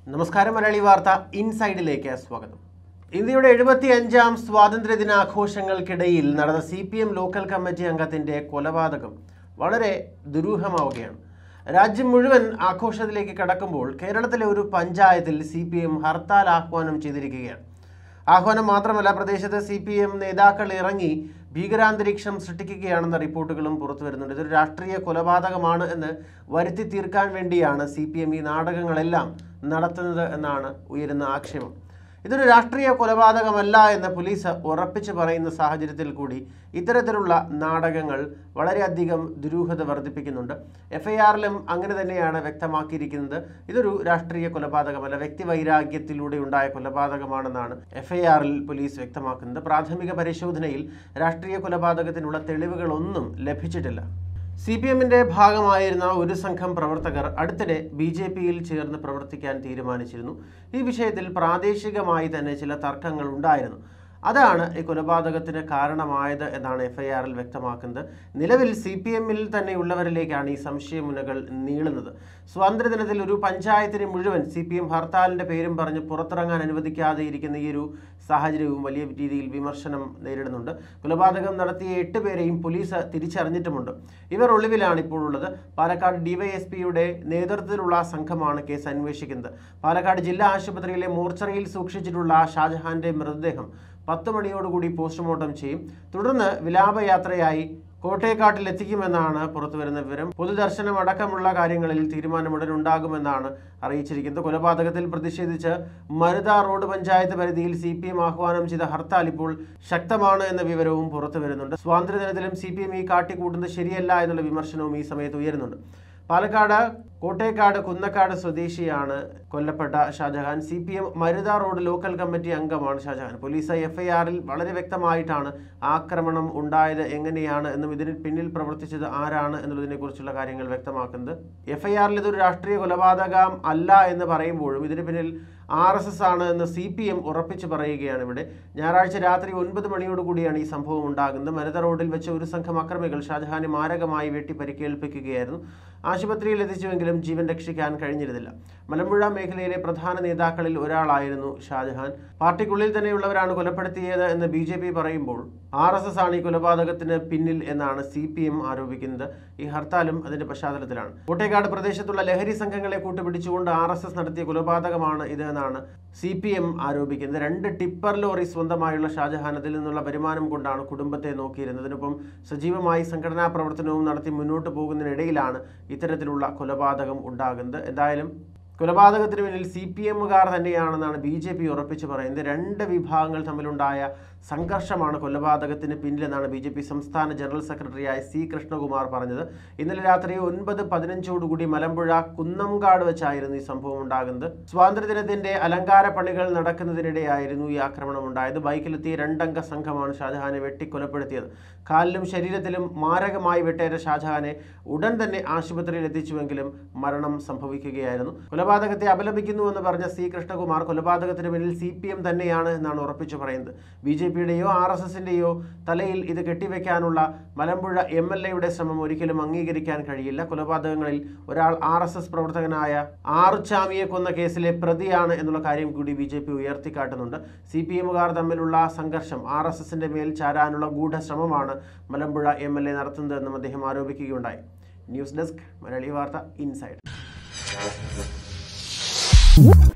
നമസ്കാരം മലയാളി വാർത്ത ഇൻസൈഡിലേക്ക് സ്വാഗതം ഇന്ത്യയുടെ എഴുപത്തി അഞ്ചാം സ്വാതന്ത്ര്യ ദിനാഘോഷങ്ങൾക്കിടയിൽ നടന്ന C P M local committee അംഗത്തിന്റെ കൊലപാതകം വളരെ ദുരൂഹമാവുകയാണ് രാജ്യം മുഴുവൻ ആഘോഷത്തിലേക്ക് കടക്കുമ്പോൾ കേരളത്തിലെ ഒരു പഞ്ചായത്തിൽ സി പി എം ഹർത്താൽ ആഹ്വാനം ചെയ്തിരിക്കുകയാണ് ആഹ്വാനം മാത്രമല്ല പ്രദേശത്ത് സി പി എം നേതാക്കൾ ഇറങ്ങി ഭീകരാന്തരീക്ഷം സൃഷ്ടിക്കുകയാണെന്ന റിപ്പോർട്ടുകളും പുറത്തു വരുന്നുണ്ട് ഇതൊരു രാഷ്ട്രീയ കൊലപാതകമാണ് എന്ന് വരുത്തി തീർക്കാൻ വേണ്ടിയാണ് സി പി എം ഈ നാടകങ്ങളെല്ലാം നടത്തുന്നത് എന്നാണ് ഉയരുന്ന ആക്ഷേപം ഇതൊരു രാഷ്ട്രീയ കൊലപാതകമല്ല എന്ന് പോലീസ് ഉറപ്പിച്ചു പറയുന്ന സാഹചര്യത്തിൽ കൂടി ഇത്തരത്തിലുള്ള നാടകങ്ങൾ വളരെയധികം ദുരൂഹത വർദ്ധിപ്പിക്കുന്നുണ്ട് എഫ് ഐ ആറിലും അങ്ങനെ തന്നെയാണ് വ്യക്തമാക്കിയിരിക്കുന്നത് ഇതൊരു രാഷ്ട്രീയ കൊലപാതകമല്ല വ്യക്തിവൈരാഗ്യത്തിലൂടെ ഉണ്ടായ കൊലപാതകമാണെന്നാണ് എഫ് ഐ ആറിൽ പോലീസ് വ്യക്തമാക്കുന്നത് പ്രാഥമിക പരിശോധനയിൽ രാഷ്ട്രീയ കൊലപാതകത്തിനുള്ള തെളിവുകളൊന്നും ലഭിച്ചിട്ടില്ല സി പി എമ്മിൻ്റെ ഭാഗമായിരുന്ന ഒരു സംഘം പ്രവർത്തകർ അടുത്തിടെ ബി ജെ പിയിൽ ചേർന്ന് പ്രവർത്തിക്കാൻ തീരുമാനിച്ചിരുന്നു ഈ വിഷയത്തിൽ പ്രാദേശികമായി തന്നെ ചില തർക്കങ്ങൾ ഉണ്ടായിരുന്നു അതാണ് ഈ കൊലപാതകത്തിന് കാരണമായത് എന്നാണ് എഫ് ഐ ആറിൽ വ്യക്തമാക്കുന്നത് നിലവിൽ സി പി എമ്മിൽ തന്നെയുള്ളവരിലേക്കാണ് ഈ സംശയമുനകൾ നീളുന്നത് സ്വാതന്ത്ര്യദിനത്തിൽ ഒരു പഞ്ചായത്തിന് മുഴുവൻ സി പി എം ഹർത്താലിൻ്റെ പേരും പറഞ്ഞ് പുറത്തിറങ്ങാൻ അനുവദിക്കാതെ ഇരിക്കുന്ന ഈ ഒരു സാഹചര്യവും വലിയ രീതിയിൽ വിമർശനം നേരിടുന്നുണ്ട് കൊലപാതകം നടത്തിയ എട്ട് പേരെയും പോലീസ് തിരിച്ചറിഞ്ഞിട്ടുമുണ്ട് ഇവർ ഒളിവിലാണ് ഇപ്പോൾ ഉള്ളത് പാലക്കാട് ഡിവൈഎസ്പിയുടെ നേതൃത്വത്തിലുള്ള സംഘമാണ് കേസ് അന്വേഷിക്കുന്നത് പാലക്കാട് ജില്ലാ ആശുപത്രിയിലെ മോർച്ചറിയിൽ സൂക്ഷിച്ചിട്ടുള്ള ഷാജഹാന്റെ മൃതദേഹം പത്ത് മണിയോടുകൂടി പോസ്റ്റ്മോർട്ടം ചെയ്യും തുടർന്ന് വിലാപയാത്രയായി കോട്ടയക്കാട്ടിൽ എത്തിക്കുമെന്നാണ് പുറത്തുവരുന്ന വിവരം പൊതുദർശനം അടക്കമുള്ള കാര്യങ്ങളിൽ തീരുമാനമുടൻ ഉണ്ടാകുമെന്നാണ് അറിയിച്ചിരിക്കുന്നത് കൊലപാതകത്തിൽ പ്രതിഷേധിച്ച് മരുത റോഡ് പഞ്ചായത്ത് പരിധിയിൽ സി പി എം ആഹ്വാനം ചെയ്ത ഹർത്താൽ ഇപ്പോൾ ശക്തമാണ് എന്ന വിവരവും പുറത്തു വരുന്നുണ്ട് സ്വാതന്ത്ര്യദിനത്തിലും സി പി എം ഈ കാട്ടിക്കൂട്ടുന്നത് ശരിയല്ല എന്നുള്ള വിമർശനവും ഈ സമയത്ത് ഉയരുന്നുണ്ട് പാലക്കാട് കോട്ടേക്കാട് കുന്നക്കാട് സ്വദേശിയാണ് കൊല്ലപ്പെട്ട Shajahan C P M Marutha road local committee അംഗമാണ് ഷാജഹാൻ പോലീസ് എഫ് ഐ ആറിൽ വളരെ വ്യക്തമായിട്ടാണ് ആക്രമണം ഉണ്ടായത് എങ്ങനെയാണ് എന്നും ഇതിന് പിന്നിൽ പ്രവർത്തിച്ചത് ആരാണ് എന്നുള്ളതിനെ കുറിച്ചുള്ള കാര്യങ്ങൾ വ്യക്തമാക്കുന്നത് എഫ് ഐ ആറിൽ ഇതൊരു രാഷ്ട്രീയ കൊലപാതകം അല്ല എന്ന് പറയുമ്പോഴും ഇതിന് പിന്നിൽ ആർ എസ് എസ് ആണ് എന്ന് സി പി എം ഉറപ്പിച്ചു പറയുകയാണ് ഇവിടെ ഞായറാഴ്ച രാത്രി ഒൻപത് മണിയോടുകൂടിയാണ് ഈ സംഭവം ഉണ്ടാകുന്നത് മരുത റോഡിൽ വെച്ച് ഒരു സംഘം അക്രമികൾ ഷാജഹാനെ മാരകമായി വെട്ടി പരിക്കേൽപ്പിക്കുകയായിരുന്നു ആശുപത്രിയിൽ എത്തിച്ചുവെങ്കിലും ജീവൻ രക്ഷിക്കാൻ കഴിഞ്ഞിരുന്നില്ല മലമ്പുഴ മേഖലയിലെ പ്രധാന നേതാക്കളിൽ ഒരാളായിരുന്നു ഷാജഹാൻ പാർട്ടിക്കുള്ളിൽ തന്നെയുള്ളവരാണ് കൊലപ്പെടുത്തിയത് എന്ന് ബി ജെ പി പറയുമ്പോൾ ആർ എസ് എസ് ആണ് ഈ കൊലപാതകത്തിന് പിന്നിൽ എന്നാണ് സി പി എം ആരോപിക്കുന്നത് ഈ ഹർത്താലും അതിന്റെ പശ്ചാത്തലത്തിലാണ് കോട്ടേക്കാട് പ്രദേശത്തുള്ള ലഹരി സംഘങ്ങളെ കൂട്ടുപിടിച്ചുകൊണ്ട് ആർ എസ് എസ് നടത്തിയ കൊലപാതകമാണ് ഇത് എന്നാണ് സി പി എം ആരോപിക്കുന്നത് രണ്ട് ടിപ്പർ ലോറി സ്വന്തമായുള്ള ഷാജഹാൻ അതിൽ നിന്നുള്ള വരുമാനം കൊണ്ടാണ് കുടുംബത്തെ നോക്കിയിരുന്നതിനൊപ്പം സജീവമായി സംഘടനാ പ്രവർത്തനവും നടത്തി മുന്നോട്ട് പോകുന്നതിനിടയിലാണ് ഇത്തരത്തിലുള്ള കൊലപാതകം ഉണ്ടാകുന്നത് എന്തായാലും കൊലപാതകത്തിന് പിന്നിൽ സി പി എമ്മുകാർ തന്നെയാണെന്നാണ് ബി ജെ പി ഉറപ്പിച്ച് പറയുന്നത് രണ്ട് വിഭാഗങ്ങൾ തമ്മിലുണ്ടായ സംഘർഷമാണ് കൊലപാതകത്തിന് പിന്നിലെന്നാണ് ബി ജെ പി സംസ്ഥാന ജനറൽ സെക്രട്ടറിയായ സി കൃഷ്ണകുമാർ പറഞ്ഞത് ഇന്നലെ രാത്രി ഒൻപത് പതിനഞ്ചോടുകൂടി മലമ്പുഴ കുന്നംകാട് വെച്ചായിരുന്നു ഈ സംഭവം ഉണ്ടാകുന്നത് സ്വാതന്ത്ര്യദിനത്തിന്റെ അലങ്കാര പണികൾ നടക്കുന്നതിനിടെയായിരുന്നു ഈ ആക്രമണം ഉണ്ടായത് ബൈക്കിലെത്തിയ രണ്ടംഗ സംഘമാണ് ഷാജഹാനെ വെട്ടിക്കൊലപ്പെടുത്തിയത് കാലിലും ശരീരത്തിലും മാരകമായി വെട്ടേറ്റ ഷാജഹാനെ ഉടൻ തന്നെ ആശുപത്രിയിൽ എത്തിച്ചുവെങ്കിലും മരണം സംഭവിക്കുകയായിരുന്നു കൊലപാതകത്തെ അപലപിക്കുന്നുവെന്ന് പറഞ്ഞ സി കൃഷ്ണകുമാർ കൊലപാതകത്തിന് പിന്നിൽ സി പി എം തന്നെയാണ് എന്നാണ് ഉറപ്പിച്ചു പറയുന്നത് ബി ജെ പിയുടെയോ ആർ എസ് എസിൻ്റെയോ തലയിൽ ഇത് കെട്ടിവെക്കാനുള്ള മലമ്പുഴ എം എൽ എയുടെ ശ്രമം ഒരിക്കലും അംഗീകരിക്കാൻ കഴിയില്ല കൊലപാതകങ്ങളിൽ ഒരാൾ ആർ എസ് എസ് പ്രവർത്തകനായ ആറുചാമിയെ കൊന്ന കേസിലെ പ്രതിയാണ് എന്നുള്ള കാര്യം കൂടി ബി ജെ പി ഉയർത്തിക്കാട്ടുന്നുണ്ട് സി പി എമ്മുകാർ തമ്മിലുള്ള സംഘർഷം ആർ എസ് എസിന്റെ മേൽ ചാരാനുള്ള ഗൂഢശ്രമമാണ് മലമ്പുഴ എം എൽ എ നടത്തുന്നതെന്നും അദ്ദേഹം ആരോപിക്കുകയുണ്ടായി ന്യൂസ് ഡെസ്ക് മലയാളി വാർത്ത ഇൻസൈഡ്